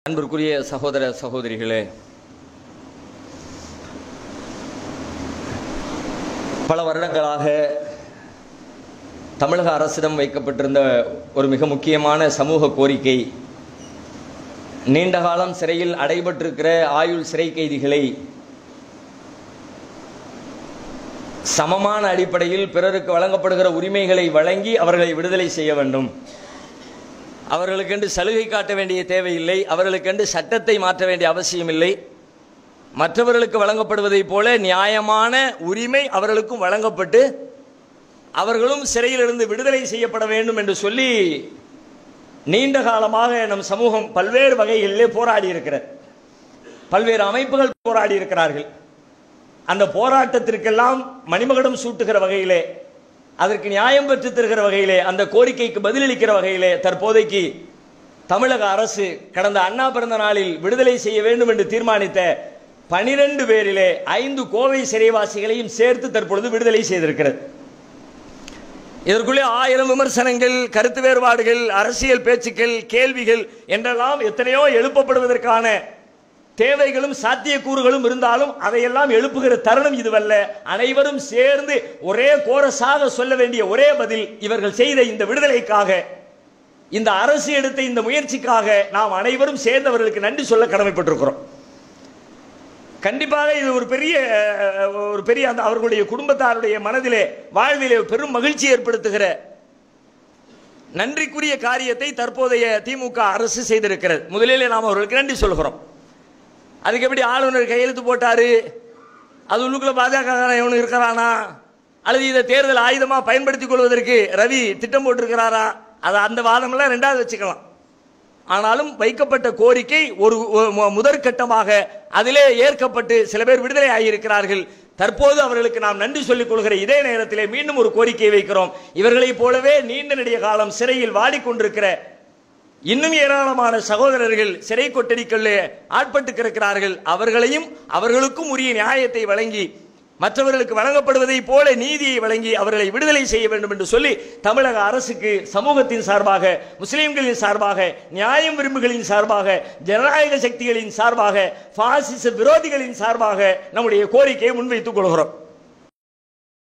அன்பிற்குரிய சகோதர சகோதரிகளே பல வருடங்களாக தமிழக அரசிடம் வைக்கப்பட்டிருந்த ஒரு மிக முக்கியமான சமூக கோரிக்கை நீண்ட காலம் சிறையில் அடைபட்டிருக்கிற ஆயுள் சிறை கைதிகளை சமமான அடிப்படையில் பிறருக்கு வழங்கப்படுகிற உரிமைகளை வழங்கி அவர்களை விடுதலை செய்ய வேண்டும் அவர்களுக்கென்று சலுகை காட்ட வேண்டிய தேவையில்லை அவர்களுக்கென்று சட்டத்தை மாற்ற வேண்டிய அவசியமில்லை மற்றவர்களுக்கு வழங்கப்படுவதைப் போல நியாயமான உரிமை அவர்களுக்கும் வழங்கப்பட்டு அவர்களும் சிறையிலிருந்து விடுதலை செய்யப்பட வேண்டும் என்று சொல்லி நீண்ட காலமாக நம் சமூகம் பல்வேறு வகைகளிலே போராடி இருக்கிறது பல்வேறு அமைப்புகள் போராடி இருக்கிறார்கள் அந்த போராட்டத்திற்கெல்லாம் மணிமகுடம் சூட்டுகிற வகையிலே அதற்கு நியாயம் பெற்று தருகிற வகையிலே அந்த கோரிக்கைக்கு பதிலளிக்கிற வகையிலே தற்போதைக்கு தமிழக அரசு கடந்த அண்ணா பிறந்த நாளில் விடுதலை செய்ய வேண்டும் என்று தீர்மானித்த பனிரெண்டு பேரிலே ஐந்து கோவை சிறைவாசிகளையும் சேர்த்து தற்பொழுது விடுதலை செய்திருக்கிறது இதற்குள்ளே ஆயிரம் விமர்சனங்கள் கருத்து வேறுபாடுகள் அரசியல் பேச்சுக்கள் கேள்விகள் என்றெல்லாம் எத்தனையோ எழுப்பப்படுவதற்கான தேவைகளும் சாத்தியக்கூறுகளும் இருந்தாலும் அதையெல்லாம் எழுப்புகிற தருணம் இதுவல்ல அனைவரும் சேர்ந்து ஒரே கோரஸாக சொல்ல வேண்டிய ஒரே பதில் இவர்கள் செய்த இந்த விடுதலைக்காக இந்த அரசு எடுத்த இந்த முயற்சிக்காக நாம் அனைவரும் சேர்ந்தவர்களுக்கு நன்றி சொல்ல கடமைப்பட்டிருக்கிறோம் கண்டிப்பாக இது ஒரு பெரிய அஹ், ஒரு பெரிய அந்த அவர்களுடைய குடும்பத்தாருடைய மனதிலே வாழ்விலே பெரும் மகிழ்ச்சி ஏற்படுத்துகிற நன்றிக்குரிய காரியத்தை தற்போதைய திமுக அரசு செய்திருக்கிறது முதலிலே நாம் அவர்களுக்கு நன்றி சொல்கிறோம் அதுக்கு எப்படி ஆளுநர் கையெழுத்து போட்டாரு அது உள்ளுக்குள்ள பாஜக எவனு இருக்கிறானா அல்லது இதை தேர்தல் ஆயுதமா பயன்படுத்திக் கொள்வதற்கு ரவி திட்டம் போட்டிருக்கிறாரா அது அந்த வாதமெல்லாம் ரெண்டாவது வச்சுக்கலாம் ஆனாலும் வைக்கப்பட்ட கோரிக்கை ஒரு ஒரு மு- முதற்கட்டமாக அதிலே ஏற்கப்பட்டு சில பேர் விடுதலை ஆகியிருக்கிறார்கள் தற்போது அவர்களுக்கு நாம் நன்றி சொல்லிக் கொள்கிற இதே நேரத்திலே மீண்டும் ஒரு கோரிக்கையை வைக்கிறோம் இவர்களைப் போலவே நீண்ட நெடிய காலம் சிறையில் வாடிக்கொண்டிருக்கிற இன்னும் ஏராளமான சகோதரர்கள் சிறை கொட்டடிக்குள்ளே ஆட்பட்டு கிடக்கிறார்கள் அவர்களையும் அவர்களுக்கும் உரிய நியாயத்தை வழங்கி மற்றவர்களுக்கு வழங்கப்படுவதைப் போல நீதியை வழங்கி அவர்களை விடுதலை செய்ய வேண்டும் என்று சொல்லி தமிழக அரசுக்கு சமூகத்தின் சார்பாக முஸ்லிம்களின் சார்பாக நியாயம் விரும்புகளின் சார்பாக ஜனநாயக சக்திகளின் சார்பாக பாசிச விரோதிகளின் சார்பாக நம்முடைய கோரிக்கையை முன்வைத்துக் கொள்கிறோம்